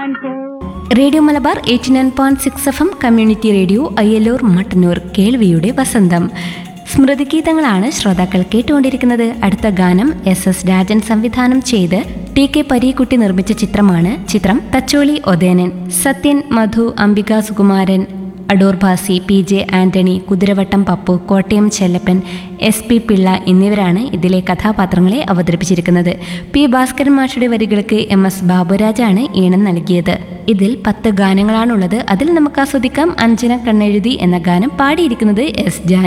radio Malabar eighty nine point six F M community radio Ayyallur Mattannur കേൾവിയുടെ വസന്തം സ്മൃതിഗീതങ്ങളാണ് ശ്രോതാക്കൾ കേട്ടുകൊണ്ടിരിക്കുന്നത് അടുത്ത ഗാനം എസ് എസ് രാജൻ സംവിധാനം ചെയ്ത് ടി കെ പരീക്കുട്ടി നിർമ്മിച്ച ചിത്രമാണ് ചിത്രം Thacholi Othenan Sathyan Madhu Ambika Sukumaran Adoor Bhasi P J Antony Kuthiravattam Pappu Kottayam Chellappan S P Pillai എന്നിവരാണ് ഇതിലെ കഥാപാത്രങ്ങളെ അവതരിപ്പിച്ചിരിക്കുന്നത് പി ഭാസ്കരൻ മാഷയുടെ വരികൾക്ക് എം എസ് ബാബുരാജാണ് ഈണം നൽകിയത് ഇതിൽ പത്ത് ഗാനങ്ങളാണുള്ളത് അതിൽ നമുക്ക് ആസ്വദിക്കാം അഞ്ജന കണ്ണെഴുതി എന്ന ഗാനം പാടിയിരിക്കുന്നത് എസ് ജാൻ